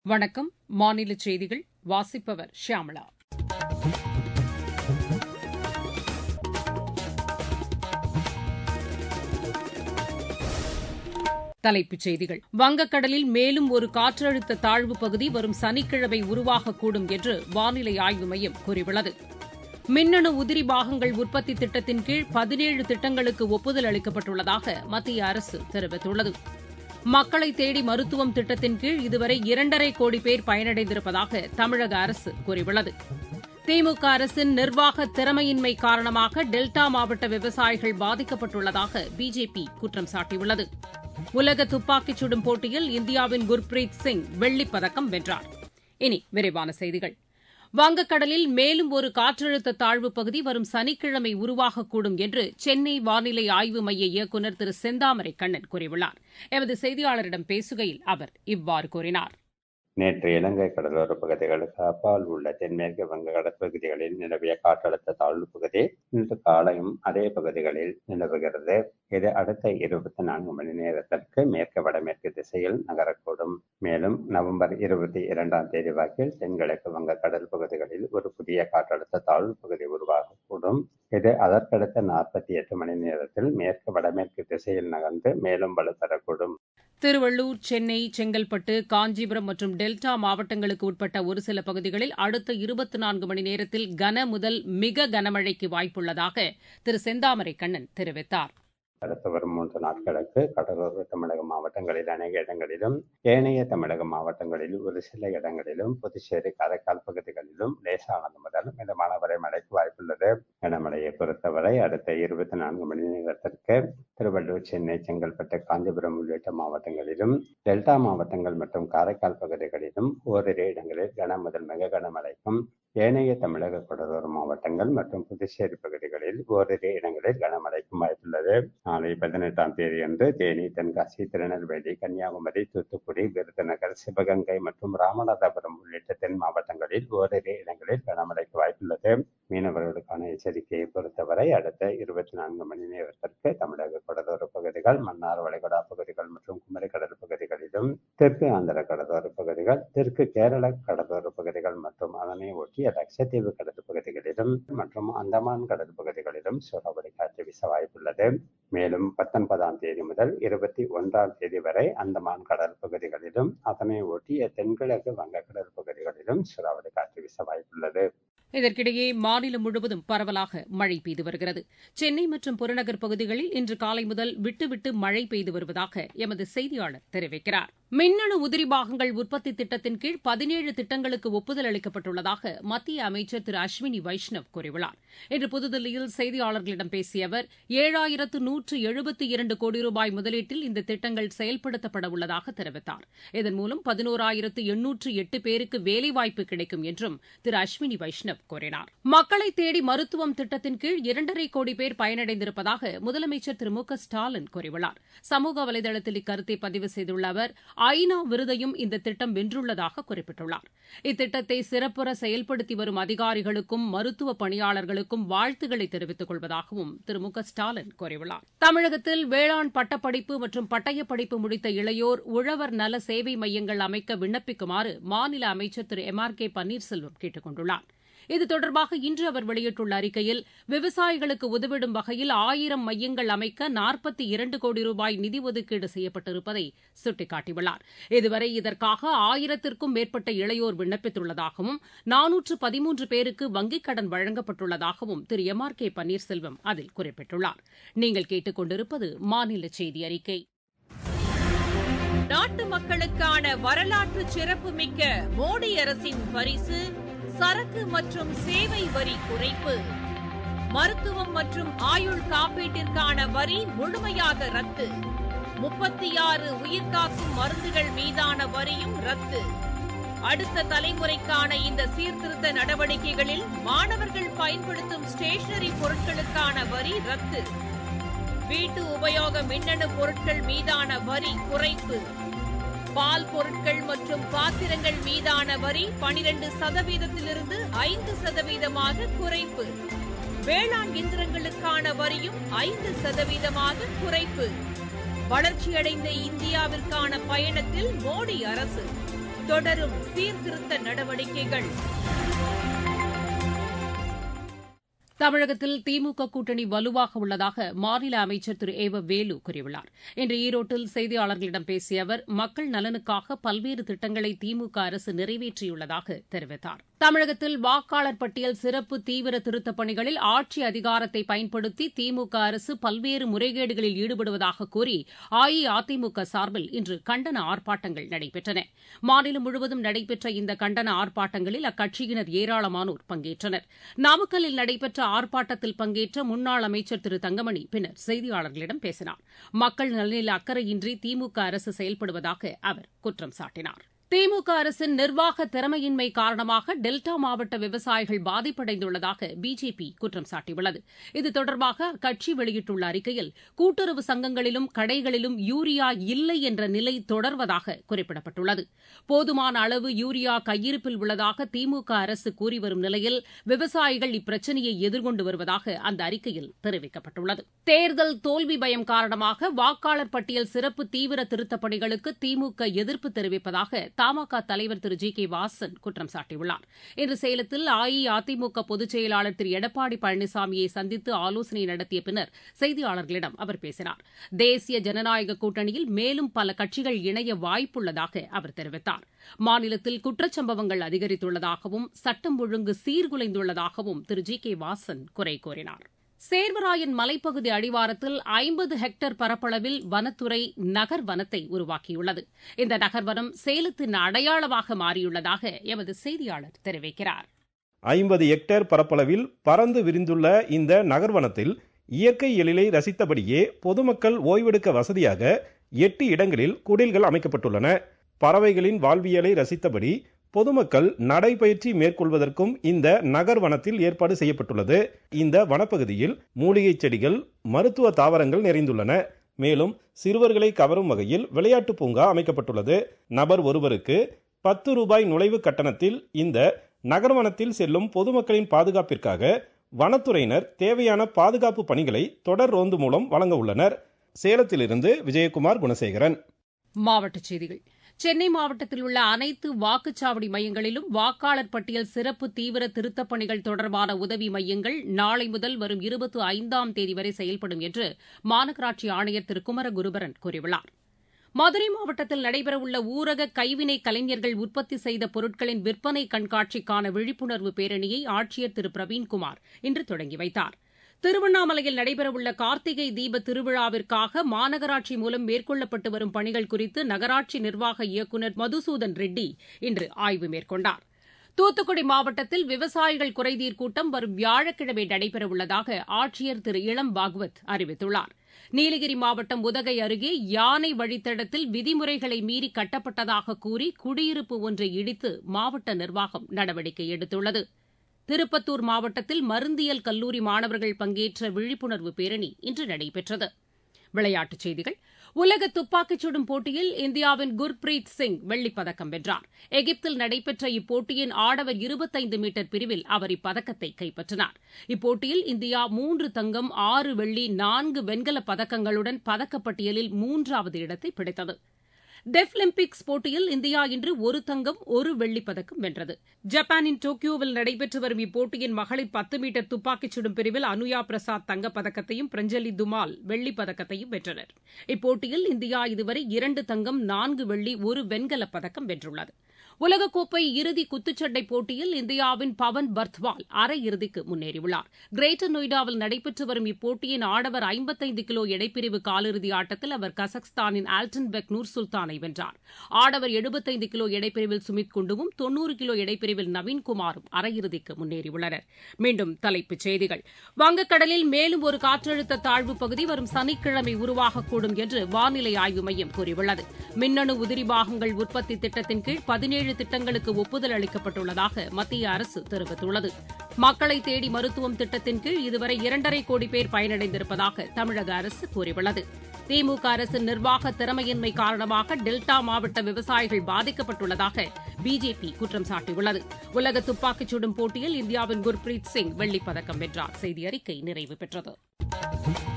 வணக்கம் மாநில செய்திகள் வாசிப்பவர் ஷியாமளா தலைப்புச் செய்திகள் வங்கக்கடலில் மேலும் ஒரு காற்றழுத்த தாழ்வு பகுதி வரும் சனிக்கிழமை உருவாகக்கூடும் என்று வானிலை ஆய்வு மையம் கூறியுள்ளது மின்னணு உதிரி பாகங்கள் உற்பத்தி திட்டத்தின் கீழ் பதினேழு திட்டங்களுக்கு ஒப்புதல் அளிக்கப்பட்டுள்ளதாக மத்திய அரசு தெரிவித்துள்ளது மக்களை தேடி மருத்துவம் திட்டத்தின் கீழ் இதுவரை இரண்டரை கோடி பேர் பயனடைந்திருப்பதாக தமிழக அரசு கூறியுள்ளது திமுக அரசின் நிர்வாக திறமையின்மை காரணமாக டெல்டா மாவட்ட விவசாயிகள் பாதிக்கப்பட்டுள்ளதாக பிஜேபி குற்றம் சாட்டியுள்ளது உலக துப்பாக்கிச் சுடும் போட்டியில் இந்தியாவின் குர்பிரீத் சிங் வெள்ளிப் பதக்கம் வென்றார் இனி விரிவான செய்திகள் வங்கக்கடலில் மேலும் ஒரு காற்றழுத்த தாழ்வுப் பகுதி வரும் சனிக்கிழமை உருவாகக்கூடும் என்று சென்னை வானிலை ஆய்வு மைய இயக்குநர் திரு செந்தாமரை கண்ணன் கூறியுள்ளார் எமது செய்தியாளரிடம் பேசுகையில் அவர் இவ்வாறு கூறினார் நேற்று இலங்கை கடலோர பகுதிகளுக்கு அப்பால் உள்ள தென்மேற்கு வங்க கடற்பகுதிகளில் நிலவிய காற்றழுத்த தாழ்வு பகுதி இன்று காலையும் அதே பகுதிகளில் நிலவுகிறது இது அடுத்த இருபத்தி நான்கு மணி நேரத்திற்கு மேற்கு வடமேற்கு திசையில் நகரக்கூடும் மேலும் நவம்பர் இருபத்தி இரண்டாம் தேதி வாக்கில் தென்கிழக்கு வங்க கடல் பகுதிகளில் ஒரு புதிய காற்றழுத்த தாழ்வு பகுதி உருவாகக்கூடும் இது அதற்கடுத்த நாற்பத்தி எட்டு மணி நேரத்தில் மேற்கு வடமேற்கு திசையில் நகர்ந்து மேலும் வலுப்பெறக்கூடும் திருவள்ளூர் சென்னை செங்கல்பட்டு காஞ்சிபுரம் மற்றும் டெல்டா மாவட்டங்களுக்கு உட்பட்ட ஒரு சில பகுதிகளில் அடுத்த இருபத்தி நான்கு மணி நேரத்தில் கன முதல் மிக கனமழைக்கு வாய்ப்புள்ளதாக திரு செந்தாமரை கண்ணன் தெரிவித்தார் அடுத்து வரும் மூன்று நாட்களுக்கு கடலோர தமிழக மாவட்டங்களில் அநேக இடங்களிலும் ஏனைய தமிழக மாவட்டங்களில் ஒரு சில இடங்களிலும் புதுச்சேரி காரைக்கால் பகுதிகளிலும் லேசானது முதல் மிதமான வரை மழைக்கு வாய்ப்புள்ளது கனமழையை பொறுத்தவரை அடுத்த இருபத்தி நான்கு மணி நேரத்திற்கு திருவள்ளூர் சென்னை செங்கல்பட்டு காஞ்சிபுரம் உள்ளிட்ட மாவட்டங்களிலும் டெல்டா மாவட்டங்கள் மற்றும் காரைக்கால் பகுதிகளிலும் ஓரிரு இடங்களில் கன முதல் மிக கனமழைக்கும் ஏனைய தமிழக கடலோர மாவட்டங்கள் மற்றும் புதுச்சேரி பகுதிகளில் ஓரிரு இடங்களில் கனமழைக்கும் வாய்ப்புள்ளது நாளை பதினெட்டாம் தேதி அன்று தேனி தென்காசி திருநெல்வேலி கன்னியாகுமரி தூத்துக்குடி விருதுநகர் சிவகங்கை மற்றும் ராமநாதபுரம் உள்ளிட்ட தென் மாவட்டங்களில் ஓரிரு இடங்களில் கனமழைக்கு வாய்ப்புள்ளது மீனவர்களுக்கான எச்சரிக்கையை பொறுத்தவரை அடுத்த இருபத்தி நான்கு மணி நேரத்திற்கு தமிழக கடலோர பகுதிகள் மன்னார் வளைகுடா பகுதிகள் மற்றும் குமரிக்கடல் பகுதிகளிலும் தெற்கு ஆந்திர கடலோர பகுதிகள் தெற்கு கேரள கடலோர பகுதிகள் மற்றும் அதனை ஒட்டிய லட்சத்தீவு கடல் பகுதிகளிலும் மற்றும் அந்தமான் கடல் பகுதிகளிலும் சூறாவளி காற்று வீச வாய்ப்புள்ளது மேலும் பத்தொன்பதாம் தேதி முதல் இருபத்தி ஒன்றாம் தேதி வரை அந்தமான் கடல் பகுதிகளிலும் அதனை ஒட்டிய தென்கிழக்கு வங்கக்கடல் பகுதிகளிலும் சூறாவளி காற்று வீச வாய்ப்புள்ளது இதற்கிடையே மாநிலம் முழுவதும் பரவலாக மழை பெய்து வருகிறது சென்னை மற்றும் புறநகர் பகுதிகளில் இன்று காலை முதல் விட்டுவிட்டு மழை பெய்து வருவதாக எமது செய்தியாளர் தெரிவிக்கிறார் மின்னணு உதிரி பாகங்கள் உற்பத்தி திட்டத்தின் கீழ் பதினேழு திட்டங்களுக்கு ஒப்புதல் அளிக்கப்பட்டுள்ளதாக மத்திய அமைச்சர் திரு அஸ்வினி வைஷ்ணவ் கூறியுள்ளார் இன்று புதுதில்லியில் செய்தியாளர்களிடம் பேசிய அவர் ஏழாயிரத்து நூற்று எழுபத்தி இரண்டு கோடி ரூபாய் முதலீட்டில் இந்த திட்டங்கள் செயல்படுத்தப்பட உள்ளதாக தெரிவித்தார் இதன் மூலம் பதினோராயிரத்து எண்ணூற்று எட்டு பேருக்கு வேலைவாய்ப்பு கிடைக்கும் என்றும் திரு அஸ்வினி வைஷ்ணவ் கூறினார் மக்களை தேடி மருத்துவம் திட்டத்தின் கீழ் இரண்டரை கோடி பேர் பயனடைந்திருப்பதாக முதலமைச்சர் திரு மு க ஸ்டாலின் கூறியுள்ளார் சமூக வலைதளத்தில் இக்கருத்தை பதிவு செய்துள்ள அவர் ஐநா விருதையும் இந்த திட்டம் வென்றுள்ளதாக குறிப்பிட்டுள்ளார் இத்திட்டத்தை சிறப்புற செயல்படுத்தி வரும் அதிகாரிகளுக்கும் மருத்துவ பணியாளர்களுக்கும் வாழ்த்துக்களை தெரிவித்துக் கொள்வதாகவும் திரு மு க ஸ்டாலின் கூறியுள்ளார் தமிழகத்தில் வேளாண் பட்டப்படிப்பு மற்றும் பட்டயப்படிப்பு முடித்த இளையோர் உழவர் நல சேவை மையங்கள் அமைக்க விண்ணப்பிக்குமாறு மாநில அமைச்சர் Thiru M R K Panneerselvam கேட்டுக் கொண்டுள்ளார் இது தொடர்பாக இன்று அவர் வெளியிட்டுள்ள அறிக்கையில் விவசாயிகளுக்கு உதவிடும் வகையில் ஆயிரம் மையங்கள் அமைக்க நாற்பத்தி இரண்டு கோடி ரூபாய் நிதி ஒதுக்கீடு செய்யப்பட்டிருப்பதை சுட்டிக்காட்டியுள்ளார் இதுவரை இதற்காக ஆயிரத்திற்கும் மேற்பட்ட இளையோர் விண்ணப்பித்துள்ளதாகவும் நானூற்று பதிமூன்று பேருக்கு வங்கிக் கடன் வழங்கப்பட்டுள்ளதாகவும் Thiru M R K Panneerselvam அதில் குறிப்பிட்டுள்ளார் நீங்கள் கேட்டுக் கொண்டிருப்பது மாநில செய்தி அறிக்கை நாட்டு மக்களுக்கான வரலாற்று சிறப்புமிக்க மோடி அரசின் பரிசு சரக்கு மற்றும் சேவை வரி குறைப்பு மருத்துவம் மற்றும் ஆயுள் காப்பீட்டிற்கான வரி முழுமையாக ரத்து முப்பத்தி ஆறு உயிர்காக்கும் மருந்துகள் மீதான வரியும் ரத்து அடுத்த தலைமுறைக்கான இந்த சீர்திருத்த நடவடிக்கைகளில் மாணவர்கள் பயன்படுத்தும் ஸ்டேஷனரி பொருட்களுக்கான வரி ரத்து வீட்டு உபயோக மின்னணு பொருட்கள் மீதான வரி குறைப்பு பால் பொருட்கள் மற்றும் பாத்திரங்கள் மீதான வரி பனிரெண்டு சதவீதத்திலிருந்து ஐந்து சதவீதமாக குறைப்பு வேளாண் இயந்திரங்களுக்கான வரியும் ஐந்து சதவீதமாக குறைப்பு வளர்ச்சியடைந்த இந்தியாவிற்கான பயணத்தில் மோடி அரசு தொடரும் சீர்திருத்த நடவடிக்கைகள் தமிழகத்தில் திமுக கூட்டணி வலுவாக உள்ளதாக மாநில அமைச்சர் திரு ஏ வ வேலு கூறியுள்ளார் இன்று ஈரோட்டில் செய்தியாளர்களிடம் பேசிய அவர் மக்கள் நலனுக்காக பல்வேறு திட்டங்களை திமுக அரசு நிறைவேற்றியுள்ளதாக தெரிவித்தார் தமிழகத்தில் வாக்காளர் பட்டியல் சிறப்பு தீவிர திருத்தப் பணிகளில் ஆட்சி அதிகாரத்தை பயன்படுத்தி திமுக அரசு பல்வேறு முறைகேடுகளில் ஈடுபடுவதாக கூறி அஇஅதிமுக சார்பில் இன்று கண்டன ஆர்ப்பாட்டங்கள் நடைபெற்றன மாநிலம் முழுவதும் நடைபெற்ற இந்த கண்டன ஆர்ப்பாட்டங்களில் அக்கட்சியினர் ஏராளமானோர் பங்கேற்றனர் நாமக்கல்லில் நடைபெற்ற ஆர்ப்பாட்டத்தில் பங்கேற்ற முன்னாள் அமைச்சர் திரு தங்கமணி பின்னர் செய்தியாளர்களிடம் பேசினார் மக்கள் நலனில் அக்கறையின்றி திமுக அரசு செயல்படுவதாக அவர் குற்றம் சாட்டினார் திமுக அரசின் நிர்வாக திறமையின்மை காரணமாக டெல்டா மாவட்ட விவசாயிகள் பாதிப்படைந்துள்ளதாக பிஜேபி குற்றம் சாட்டியுள்ளது இது தொடர்பாக அக்கட்சி வெளியிட்டுள்ள அறிக்கையில் கூட்டுறவு சங்கங்களிலும் கடைகளிலும் யூரியா இல்லை என்ற நிலை தொடர்வதாக குறிப்பிடப்பட்டுள்ளது போதுமான அளவு யூரியா கையிருப்பில் உள்ளதாக திமுக அரசு கூறி வரும் நிலையில் விவசாயிகள் இப்பிரச்சினையை எதிர்கொண்டு வருவதாக அந்த அறிக்கையில் தெரிவிக்கப்பட்டுள்ளது தேர்தல் தோல்வி பயம் காரணமாக வாக்காளர் பட்டியல் சிறப்பு தீவிர திருத்தப் பணிகளுக்கு திமுக எதிர்ப்பு தெரிவிப்பதாக தமாக தலைவர் திரு ஜி கே வாசன் குற்றம் சாட்டியுள்ளார் இன்று சேலத்தில் அஇஅதிமுக பொதுச் செயலாளர் திரு எடப்பாடி பழனிசாமியை சந்தித்து ஆலோசனை நடத்திய பின்னர் செய்தியாளர்களிடம் அவர் பேசினார் தேசிய ஜனநாயக கூட்டணியில் மேலும் பல கட்சிகள் இணைய வாய்ப்புள்ளதாக அவர் தெரிவித்தார் மாநிலத்தில் குற்றச்சம்பவங்கள் அதிகரித்துள்ளதாகவும் சட்டம் ஒழுங்கு சீர்குலைந்துள்ளதாகவும் திரு ஜி கே வாசன் குறை கூறினார் சேர்வராயன் மலைப்பகுதி அடிவாரத்தில் ஐம்பது ஹெக்டேர் பரப்பளவில் வனத்துறை நகர் வனத்தை உருவாக்கியுள்ளது இந்த நகர்வனம் சேலத்தின் அடையாளமாக மாறியுள்ளதாக எமது செய்தியாளர் தெரிவிக்கிறார் ஐம்பது ஹெக்டேர் பரப்பளவில் பறந்து விரிந்துள்ள இந்த நகர்வனத்தில் இயற்கை எழிலை ரசித்தபடியே பொதுமக்கள் ஓய்வெடுக்க வசதியாக எட்டு இடங்களில் குடில்கள் அமைக்கப்பட்டுள்ளன பறவைகளின் வாழ்வியலை ரசித்தபடி பொதுமக்கள் நடைபயிற்சி மேற்கொள்வதற்கும் இந்த நகர் வனத்தில் ஏற்பாடு செய்யப்பட்டுள்ளது இந்த வனப்பகுதியில் மூலிகை செடிகள் மருத்துவ தாவரங்கள் நிறைந்துள்ளன மேலும் சிறுவர்களை கவரும் வகையில் விளையாட்டு பூங்கா அமைக்கப்பட்டுள்ளது நபர் ஒருவருக்கு பத்து ரூபாய் நுழைவு கட்டணத்தில் இந்த நகர்வனத்தில் செல்லும் பொதுமக்களின் பாதுகாப்பிற்காக வனத்துறையினர் தேவையான பாதுகாப்பு பணிகளை தொடர் ரோந்து மூலம் வழங்க உள்ளனர் சேலத்திலிருந்து விஜயகுமார் குணசேகரன் மாவட்டச் செய்திகள் சென்னை மாவட்டத்தில் உள்ள அனைத்து வாக்குச்சாவடி மையங்களிலும் வாக்காளர் பட்டியல் சிறப்பு தீவிர திருத்தப் பணிகள் தொடர்பான உதவி மையங்கள் நாளை முதல் வரும் இருபத்தி ஐந்தாம் தேதி வரை செயல்படும் என்று மாநகராட்சி ஆணையர் திரு குமரகுருபரன் கூறியுள்ளார் மதுரை மாவட்டத்தில் நடைபெறவுள்ள ஊரக கைவினை கலைஞர்கள் உற்பத்தி செய்த பொருட்களின் விற்பனை கண்காட்சிக்கான விழிப்புணர்வு பேரணியை ஆட்சியர் திரு பிரவீன்குமார் இன்று தொடங்கி வைத்தார் திருவண்ணாமலையில் நடைபெறவுள்ள கார்த்திகை தீப திருவிழாவிற்காக மாநகராட்சி மூலம் மேற்கொள்ளப்பட்டு வரும் பணிகள் குறித்து நகராட்சி நிர்வாக இயக்குநர் மதுசூதன் ரெட்டி இன்று ஆய்வு மேற்கொண்டார் தூத்துக்குடி மாவட்டத்தில் விவசாயிகள் குறைதீர் கூட்டம் வரும் வியாழக்கிழமை நடைபெறவுள்ளதாக ஆட்சியர் திரு இளம் பாகவத் அறிவித்துள்ளார் நீலகிரி மாவட்டம் உதகை அருகே யானை வழித்தடத்தில் விதிமுறைகளை மீறி கட்டப்பட்டதாக கூறி குடியிருப்பு ஒன்றை இடித்து மாவட்ட நிர்வாகம் நடவடிக்கை எடுத்துள்ளது திருப்பத்தூர் மாவட்டத்தில் மருந்தியல் கல்லூரி மாணவர்கள் பங்கேற்ற விழிப்புணர்வு பேரணி இன்று நடைபெற்றது விளையாட்டுச் செய்திகள் உலக துப்பாக்கிச் சுடும் போட்டியில் இந்தியாவின் குர்பிரீத் சிங் வெள்ளிப் பதக்கம் வென்றார் எகிப்தில் நடைபெற்ற இப்போட்டியின் ஆடவர் இருபத்தைந்து மீட்டர் பிரிவில் அவர் இப்பதக்கத்தை கைப்பற்றினார் இப்போட்டியில் இந்தியா மூன்று தங்கம் ஆறு வெள்ளி நான்கு வெண்கலப் பதக்கங்களுடன் பதக்கப்பட்டியலில் மூன்றாவது இடத்தை பிடித்தது டெஃபிலிம்பிக்ஸ் போட்டியில் இந்தியா இன்று ஒரு தங்கம் ஒரு வெள்ளிப் பதக்கம் வென்றது ஜப்பானின் டோக்கியோவில் நடைபெற்று வரும் இப்போட்டியின் மகளிர் பத்து மீட்டர் துப்பாக்கிச் சுடும் பிரிவில் அனுயா பிரசாத் தங்கப்பதக்கத்தையும் பிரஞ்சலி துமால் வெள்ளிப் பதக்கத்தையும் வென்றனர் இப்போட்டியில் இந்தியா இதுவரை இரண்டு தங்கம் நான்கு வெள்ளி ஒரு வெண்கலப் பதக்கம் வென்றுள்ளது உலகக்கோப்பை இறுதி குத்துச்சண்டை போட்டியில் இந்தியாவின் பவன் பர்த்வால் அரையிறுதிக்கு முன்னேறியுள்ளார் கிரேட்டர் நொய்டாவில் நடைபெற்று வரும் இப்போட்டியின் ஆடவர் ஐம்பத்தைந்து கிலோ எடைப்பிரிவு காலிறுதி ஆட்டத்தில் அவர் கசக்ஸ்தானின் ஆல்டன்பெக் நூர் சுல்தானை வென்றார் ஆடவர் எழுபத்தைந்து கிலோ எடைப்பிரிவில் சுமித் குண்டுவும் தொன்னூறு கிலோ எடைப்பிரிவில் நவீன்குமாரும் அரையிறுதிக்கு முன்னேறியுள்ளனர் மீண்டும் தலைப்புச் செய்திகள் வங்கக்கடலில் மேலும் ஒரு காற்றழுத்த தாழ்வு பகுதி வரும் சனிக்கிழமை உருவாகக்கூடும் என்று வானிலை ஆய்வு மையம் கூறியுள்ளது மின்னணு உதிரி பாகங்கள் உற்பத்தி திட்டத்தின் கீழ் பதினேழு திட்டங்களுக்கு ஒப்புதல் அளிக்கப்பட்டுள்ளதாக மத்திய அரசு தெரிவித்துள்ளது மக்களை தேடி மருத்துவம் திட்டத்தின் கீழ் இதுவரை இரண்டரை கோடி பேர் பயனடைந்திருப்பதாக தமிழக அரசு கூறியுள்ளது திமுக அரசின் நிர்வாக திறமையின்மை காரணமாக டெல்டா மாவட்ட விவசாயிகள் பாதிக்கப்பட்டுள்ளதாக பிஜேபி குற்றம் சாட்டியுள்ளது உலக துப்பாக்கிச் சுடும் போட்டியில் இந்தியாவின் குர்பிரீத் சிங் வெள்ளிப் பதக்கம் வென்றார் செய்தி அறிக்கை நிறைவு பெற்றது